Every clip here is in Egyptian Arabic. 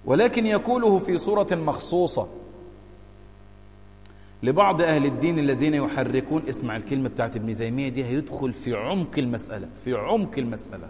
ولكن يقوله في صورة مخصوصة لبعض أهل الدين الذين يحركون اسمع الكلمة بتاعت ابن تيمية دي هيدخل في عمق المسألة في عمق المسألة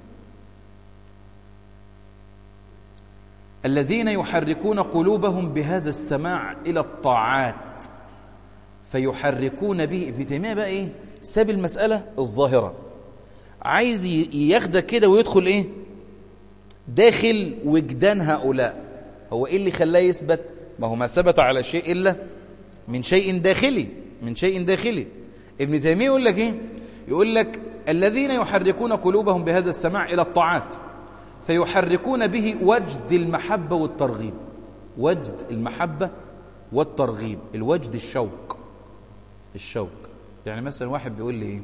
الذين يحركون قلوبهم بهذا السماع إلى الطاعات فيحركون به ابن تيمية بقى إيه ساب المسألة الظاهرة عايز ياخدك كده ويدخل إيه داخل وجدان هؤلاء هو إيه اللي خلاه يثبت ما هو ما ثبت على شيء إلا من شيء داخلي من شيء داخلي ابن تيمية يقول لك إيه يقول لك الذين يحركون قلوبهم بهذا السماع إلى الطاعات فيحركون به وجد المحبة والترغيب وجد المحبة والترغيب الوجد الشوق الشوق يعني مثلا واحد بيقول لي ايه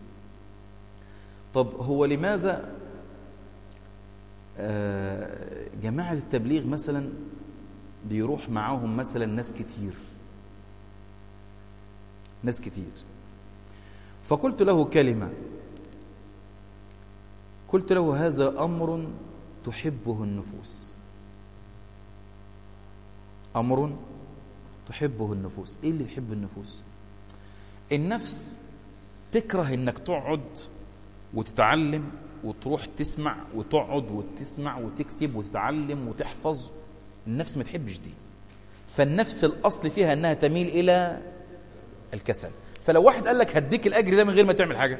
طب هو لماذا آه جماعة التبليغ مثلا بيروح معاهم مثلا ناس كتير ناس كتير فقلت له كلمة قلت له هذا أمر تحبه النفوس أمر تحبه النفوس إيه اللي يحب النفوس النفس تكره إنك تقعد وتتعلم وتروح تسمع وتقعد وتسمع وتكتب وتتعلم وتحفظ النفس ما تحبش دي فالنفس الأصل فيها أنها تميل إلى الكسل فلو واحد قال لك هديك الأجر ده من غير ما تعمل حاجة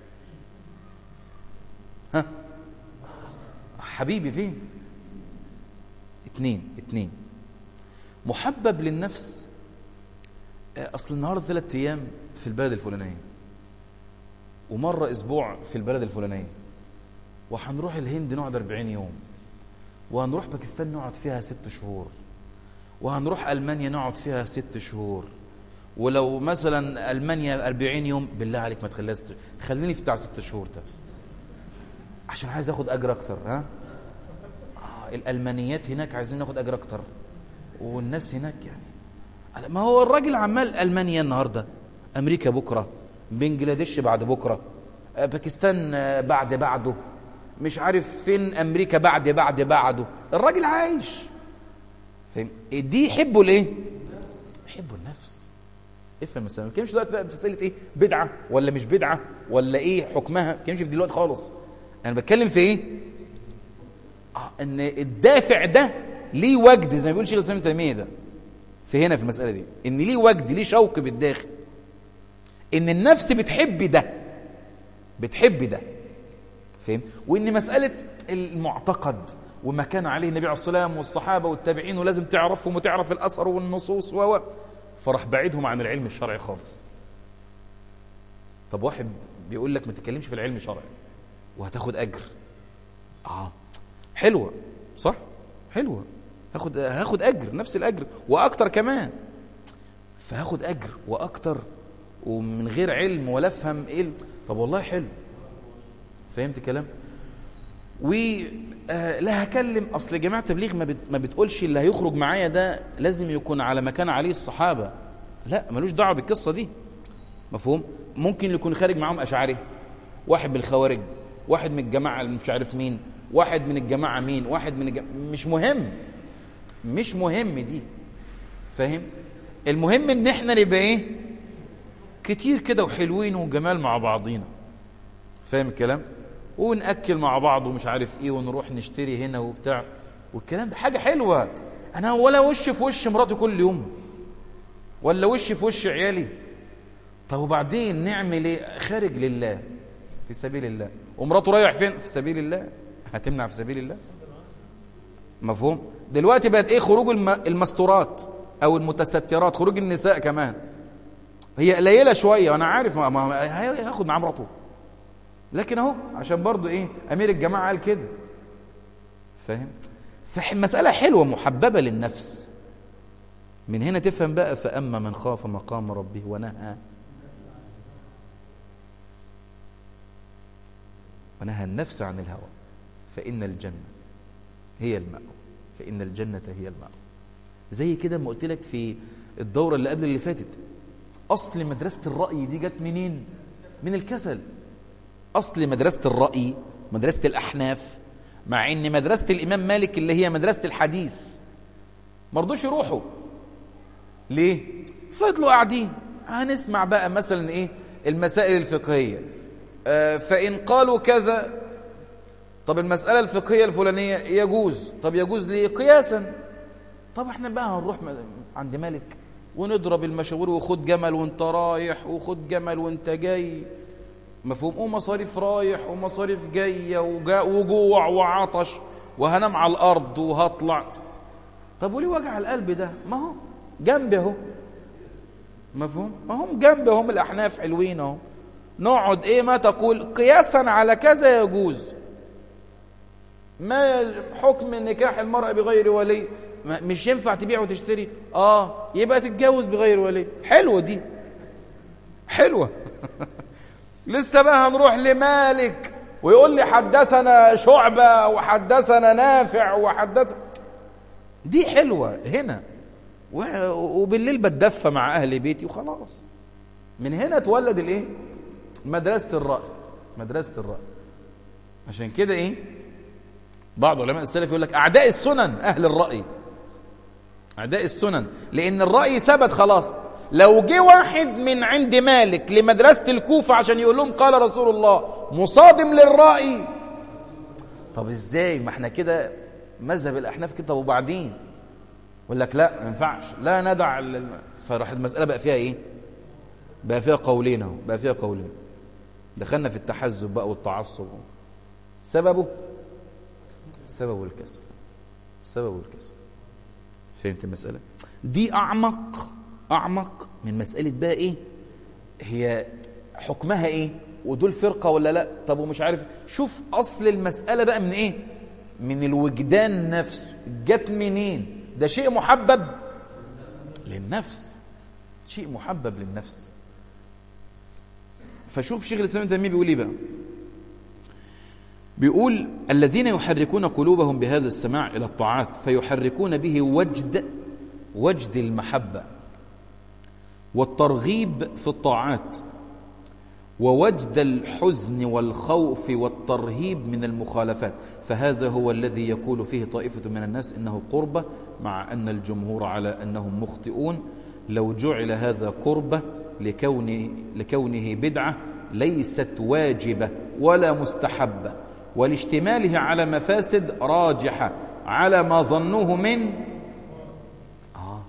ها حبيبي فين اتنين اتنين محبب للنفس اصل النهارده ثلاث ايام في البلد الفلانيه ومره اسبوع في البلد الفلانيه وهنروح الهند نقعد 40 يوم وهنروح باكستان نقعد فيها ست شهور وهنروح المانيا نقعد فيها ست شهور ولو مثلا المانيا 40 يوم بالله عليك ما تخليها ست خليني في بتاع ست شهور ده عشان عايز اخد اجر اكتر ها آه الالمانيات هناك عايزين ناخد اجر اكتر والناس هناك يعني ما هو الراجل عمال المانيا النهارده امريكا بكره بنجلاديش بعد بكره باكستان بعد بعده مش عارف فين امريكا بعد بعد بعده الراجل عايش فاهم دي يحبوا الايه يحبوا النفس افهم مثلا ما بنتكلمش دلوقتي بقى في مساله ايه بدعه ولا مش بدعه ولا ايه حكمها ما بنتكلمش في دلوقتي خالص انا بتكلم في ايه آه ان الدافع ده ليه وجد زي ما بيقول شيخ الاسلام تيميه ده في هنا في المساله دي ان ليه وجد ليه شوق بالداخل ان النفس بتحب ده بتحب ده فاهم وان مساله المعتقد وما كان عليه النبي عليه الصلاه والسلام والصحابه والتابعين ولازم تعرفهم وتعرف الاثر والنصوص و فراح بعيدهم عن العلم الشرعي خالص طب واحد بيقول لك ما تتكلمش في العلم الشرعي وهتاخد اجر اه حلوه صح حلوه هاخد هاخد اجر نفس الاجر واكتر كمان فهاخد اجر واكتر ومن غير علم ولا افهم ايه طب والله حلو فهمت الكلام و آه لا هكلم اصل جماعه تبليغ ما, بت ما بتقولش اللي هيخرج معايا ده لازم يكون على مكان عليه الصحابه لا ملوش دعوه بالقصه دي مفهوم ممكن يكون خارج معاهم اشعري واحد من الخوارج واحد من الجماعه اللي مش عارف مين واحد من الجماعه مين واحد من الجماعة مش مهم مش مهم دي فاهم المهم ان احنا نبقى ايه كتير كده وحلوين وجمال مع بعضينا فاهم الكلام ونأكل مع بعض ومش عارف ايه ونروح نشتري هنا وبتاع والكلام ده حاجة حلوة انا ولا وش في وش مراتي كل يوم ولا وش في وش عيالي طب وبعدين نعمل ايه خارج لله في سبيل الله ومراته رايح فين في سبيل الله هتمنع في سبيل الله مفهوم دلوقتي بقت ايه خروج الم... المستورات او المتسترات خروج النساء كمان هي قليله شويه وانا عارف ما... ما... هياخد معاه مراته لكن اهو عشان برضو ايه امير الجماعه قال كده فاهم فالمساله حلوه محببه للنفس من هنا تفهم بقى فاما من خاف مقام ربه ونهى ونهى النفس عن الهوى فان الجنه هي المأوى فان الجنه هي المأوى زي كده ما قلت لك في الدوره اللي قبل اللي فاتت اصل مدرسه الراي دي جت منين من الكسل أصل مدرسة الرأي مدرسة الأحناف مع أن مدرسة الإمام مالك اللي هي مدرسة الحديث ما رضوش يروحوا ليه فضلوا قاعدين هنسمع بقى مثلا ايه المسائل الفقهيه آه فان قالوا كذا طب المساله الفقهيه الفلانيه يجوز طب يجوز ليه قياسا طب احنا بقى هنروح عند مالك ونضرب المشاوير وخد جمل وانت رايح وخد جمل وانت جاي مفهوم ومصاريف رايح ومصاريف جايه وجوع وعطش وهنام على الارض وهطلع طب وليه وجع القلب ده ما هو جنبي اهو مفهوم ما هم جنبي هم الاحناف حلوين اهو نقعد ايه ما تقول قياسا على كذا يجوز ما حكم نكاح المرأة بغير ولي مش ينفع تبيع وتشتري اه يبقى تتجوز بغير ولي حلوة دي حلوة لسه بقى هنروح لمالك ويقول لي حدثنا شعبة وحدثنا نافع وحدث دي حلوة هنا وبالليل بتدفى مع أهل بيتي وخلاص من هنا تولد الايه مدرسة الرأي مدرسة الرأي عشان كده ايه بعض علماء السلف يقول لك أعداء السنن أهل الرأي أعداء السنن لأن الرأي ثبت خلاص لو جه واحد من عند مالك لمدرسة الكوفة عشان يقول لهم قال رسول الله مصادم للرأي طب ازاي ما احنا كده مذهب الأحناف كده وبعدين يقول لك لا ما ينفعش لا ندع فراح المسألة بقى فيها ايه بقى فيها قولين اهو بقى فيها قولين دخلنا في التحزب بقى والتعصب سببه سببه الكسب سببه الكسب فهمت المسألة دي أعمق أعمق من مسألة بقى إيه هي حكمها إيه ودول فرقة ولا لا طب ومش عارف شوف أصل المسألة بقى من إيه من الوجدان نفسه جت منين ده شيء محبب للنفس شيء محبب للنفس فشوف شيخ الإسلام ابن تيمية بيقول إيه بقى بيقول الذين يحركون قلوبهم بهذا السماع إلى الطاعات فيحركون به وجد وجد المحبة والترغيب في الطاعات ووجد الحزن والخوف والترهيب من المخالفات فهذا هو الذي يقول فيه طائفة من الناس إنه قربة مع أن الجمهور على أنهم مخطئون لو جعل هذا قربة لكونه, لكونه بدعة ليست واجبة ولا مستحبة ولاشتماله على مفاسد راجحة على ما ظنوه من آه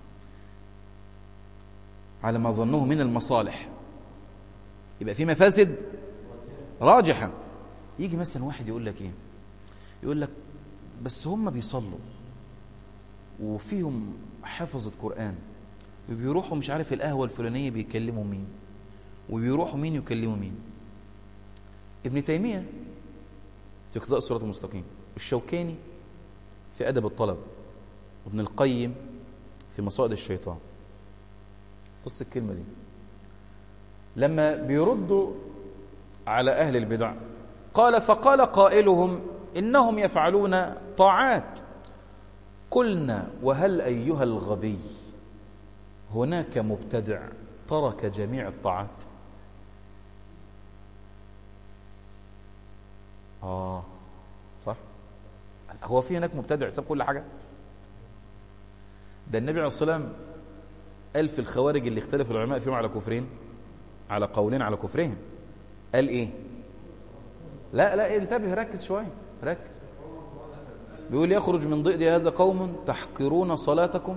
على ما ظنوه من المصالح يبقى في مفاسد راجحة يجي مثلا واحد يقول لك ايه يقول لك بس هم بيصلوا وفيهم حفظة قرآن وبيروحوا مش عارف القهوة الفلانية بيكلموا مين وبيروحوا مين يكلموا مين ابن تيمية في اقتضاء الصراط المستقيم الشوكاني في أدب الطلب وابن القيم في مصائد الشيطان بص الكلمة دي لما بيردوا على أهل البدع قال فقال قائلهم إنهم يفعلون طاعات قلنا وهل أيها الغبي هناك مبتدع ترك جميع الطاعات آه صح هو في هناك مبتدع ساب كل حاجة ده النبي عليه الصلاة والسلام قال في الخوارج اللي اختلف العلماء فيهم على كفرين على قولين على كفرهم قال ايه لا لا انتبه ركز شوية ركز بيقول يخرج من ضئد هذا قوم تحقرون صلاتكم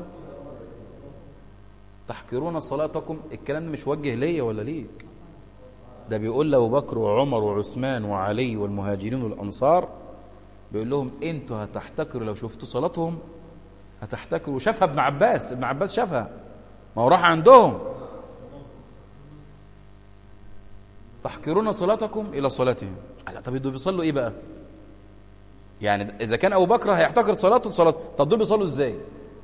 تحقرون صلاتكم الكلام ده مش وجه ليا ولا ليك ده بيقول لأبو بكر وعمر وعثمان وعلي والمهاجرين والأنصار بيقول لهم انتوا هتحتكروا لو شفتوا صلاتهم هتحتكروا شافها ابن عباس ابن عباس شافها ما هو راح عندهم تحقرون صلاتكم إلى صلاتهم لا طب دول بيصلوا إيه بقى يعني إذا كان أبو بكر هيحتكر صلاته لصلاته طب دول بيصلوا إزاي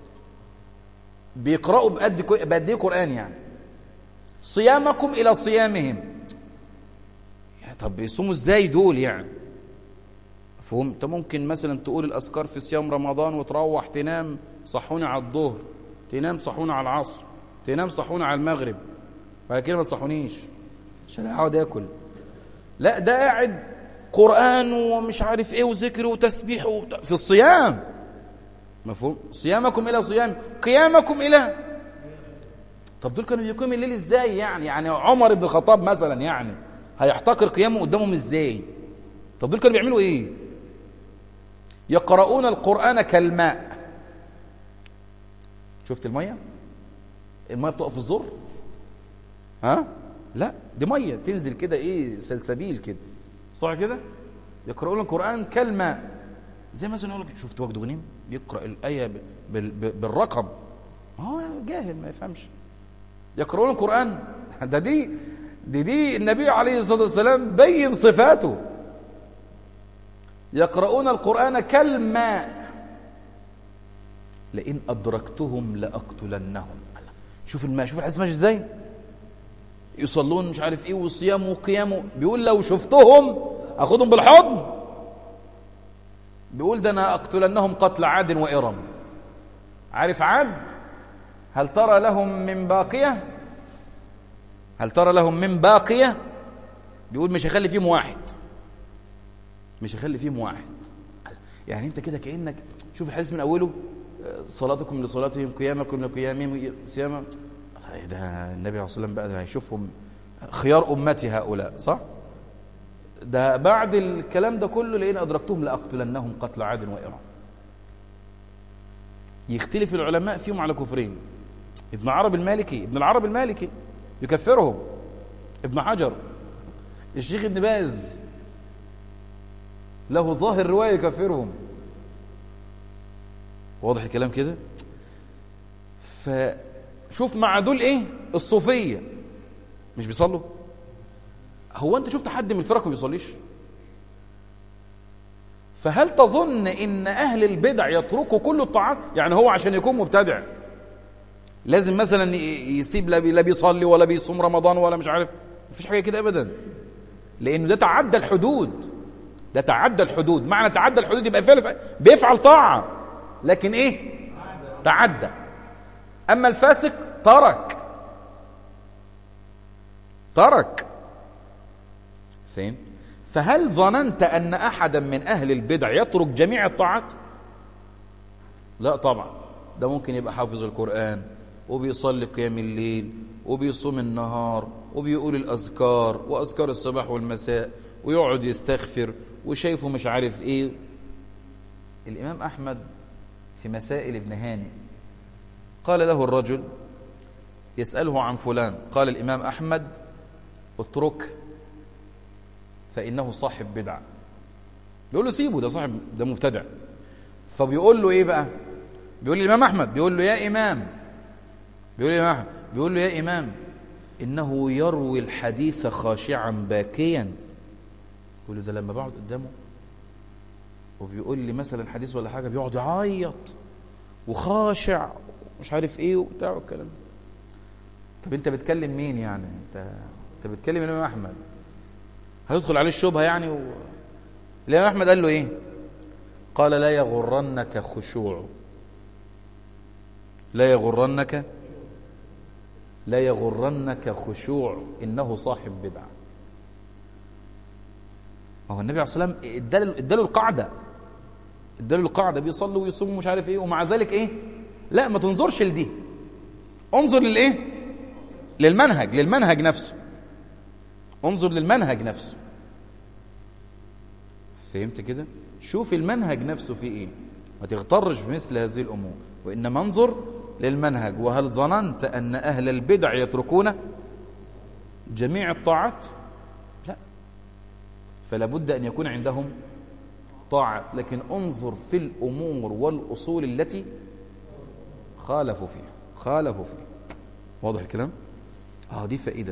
بيقرأوا بقد بقد إيه قرآن يعني صيامكم إلى صيامهم طب بيصوموا ازاي دول يعني فهم انت ممكن مثلا تقول الاذكار في صيام رمضان وتروح تنام صحوني على الظهر تنام صحوني على العصر تنام صحوني على المغرب بعد كده ما تصحونيش عشان اقعد اكل لا ده قاعد قران ومش عارف ايه وذكر وتسبيح وت... في الصيام مفهوم صيامكم الى صيام قيامكم الى طب دول كانوا بيقيموا الليل ازاي يعني يعني عمر بن الخطاب مثلا يعني هيحتقر قيامه قدامهم ازاي طب دول كانوا بيعملوا ايه يقرؤون القرآن كالماء شفت المية المية بتقف في الزر ها لا دي مية تنزل كده ايه سلسبيل كده صح كده يقرؤون القرآن كالماء زي مثلا يقول لك شفت وجد غنيم يقرأ الآية بال- بال- بالرقم هو جاهل ما يفهمش يقرؤون القرآن ده دي دي دي النبي عليه الصلاة والسلام بين صفاته يقرؤون القرآن كالماء لئن أدركتهم لأقتلنهم شوف الماء شوف الحديث ماشي ازاي يصلون مش عارف ايه وصيام وقيام بيقول لو شفتهم اخدهم بالحضن بيقول ده انا اقتلنهم قتل عاد وارم عارف عاد هل ترى لهم من باقيه هل ترى لهم من باقيه بيقول مش هخلي فيهم واحد مش هخلي فيهم واحد يعني انت كده كانك شوف الحديث من اوله آه، صلاتكم لصلاتهم قيامكم لقيامهم صياما الله، ده النبي عليه الصلاه والسلام بقى ده هيشوفهم خيار امتي هؤلاء صح ده بعد الكلام ده كله لئن ادركتهم لاقتلنهم قتل عاد وارم يختلف العلماء فيهم على كفرين ابن عرب المالكي ابن العرب المالكي يكفرهم ابن حجر الشيخ ابن باز له ظاهر رواية يكفرهم واضح الكلام كده فشوف مع دول ايه الصوفية مش بيصلوا هو انت شفت حد من الفرق ما بيصليش فهل تظن ان اهل البدع يتركوا كل الطاعات يعني هو عشان يكون مبتدع لازم مثلا ي- يسيب لا بي- لا بيصلي ولا بيصوم رمضان ولا مش عارف مفيش حاجه كده ابدا لانه ده تعدى الحدود ده تعدى الحدود معنى تعدى الحدود يبقى فعل بيفعل طاعه لكن ايه تعدى اما الفاسق ترك ترك فين فهل ظننت ان احدا من اهل البدع يترك جميع الطاعات لا طبعا ده ممكن يبقى حافظ القرآن وبيصلي قيام الليل وبيصوم النهار وبيقول الأذكار وأذكار الصباح والمساء ويقعد يستغفر وشايفه مش عارف إيه الإمام أحمد في مسائل ابن هاني قال له الرجل يسأله عن فلان قال الإمام أحمد اترك فإنه صاحب بدعة بيقول له سيبه ده صاحب ده مبتدع فبيقول له ايه بقى بيقول الامام احمد بيقول له يا امام بيقول الامام احمد بيقول له يا امام انه يروي الحديث خاشعا باكيا يقول له ده لما بقعد قدامه وبيقول لي مثلا حديث ولا حاجه بيقعد يعيط وخاشع مش عارف ايه وبتاع والكلام ده. طب انت بتكلم مين يعني انت انت بتكلم الامام احمد هيدخل عليه الشبهه يعني و... الامام احمد قال له ايه قال لا يغرنك خشوع لا يغرنك لا يغرنك خشوع انه صاحب بدعه ما هو النبي عليه الصلاه والسلام اداله اداله القاعده اداله القاعده بيصلي ويصوم ومش عارف ايه ومع ذلك ايه لا ما تنظرش لدي انظر للايه للمنهج للمنهج نفسه انظر للمنهج نفسه فهمت كده شوف المنهج نفسه فيه ايه ما تغترش بمثل هذه الامور وانما انظر للمنهج وهل ظننت ان اهل البدع يتركون جميع الطاعات لا فلا بد ان يكون عندهم طاعات لكن انظر في الامور والاصول التي خالفوا فيها خالفوا فيها واضح الكلام اه دي فائده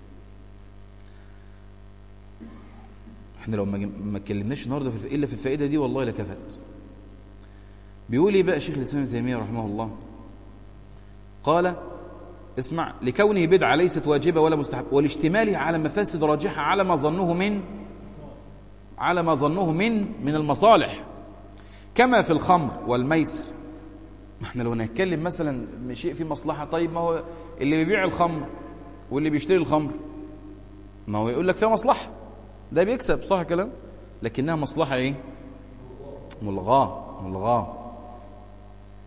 احنا لو ما ما اتكلمناش النهارده في الف- الا في الفائده دي والله لكفت بيقول ايه بقى شيخ الاسلام ابن تيميه رحمه الله قال اسمع لكونه بدعه ليست واجبه ولا مستحب والاشتمال على مفاسد راجحه على ما ظنه من على ما ظنه من من المصالح كما في الخمر والميسر ما احنا لو هنتكلم مثلا شيء فيه مصلحه طيب ما هو اللي بيبيع الخمر واللي بيشتري الخمر ما هو يقول لك فيها مصلحه ده بيكسب صح كلام لكنها مصلحه ايه ملغاه ملغاه